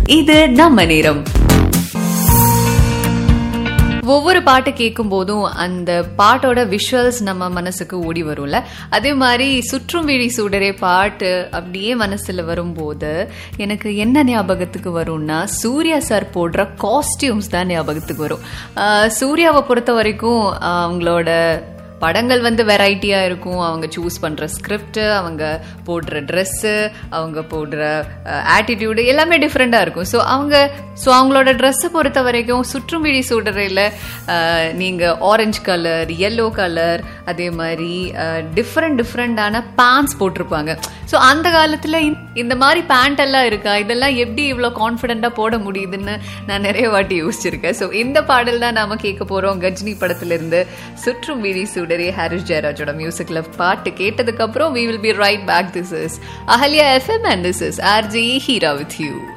இது நம்ம நேரம் ஒவ்வொரு பாட்டு கேட்கும் போதும் அந்த பாட்டோட விஷுவல்ஸ் நம்ம மனசுக்கு ஓடி வரும்ல அதே மாதிரி சுற்றும் விழி சூடரே பாட்டு அப்படியே மனசுல வரும்போது எனக்கு என்ன ஞாபகத்துக்கு வரும்னா சூர்யா சார் போடுற காஸ்டியூம்ஸ் தான் ஞாபகத்துக்கு வரும் ஆஹ் சூர்யாவை பொறுத்த வரைக்கும் ஆஹ் அவங்களோட படங்கள் வந்து வெரைட்டியா இருக்கும் அவங்க சூஸ் பண்ற ஸ்கிரிப்ட் அவங்க போடுற ட்ரெஸ்ஸு அவங்க போடுற ஆட்டிடியூடு எல்லாமே டிஃப்ரெண்டா இருக்கும் ஸோ அவங்க ஸோ அவங்களோட ட்ரெஸ்ஸை பொறுத்த வரைக்கும் சுற்றுமிழி சூடுறையில் நீங்க ஆரஞ்சு கலர் எல்லோ கலர் அதே மாதிரி டிஃப்ரெண்ட் டிஃப்ரெண்டான பேண்ட்ஸ் போட்டிருப்பாங்க ஸோ அந்த காலத்துல இந்த- இந்த மாதிரி பேண்ட் எல்லாம் இருக்கா இதெல்லாம் எப்படி இவ்வளோ கான்ஃபிடென்ட்டா போட முடியுதுன்னு நான் நிறைய வாட்டி யோசிச்சிருக்கேன் ஸோ இந்த பாடல் தான் நாம கேட்க போறோம் கஜினி படத்துல இருந்து சுற்றும் வீதி சூடரே ஹாரிஸ் ஜெயராஜோட மியூசிக்ல பாட்டு கேட்டதுக்கு அப்புறம் we will be right back this is Ahalya FM and this is RJ Heera with you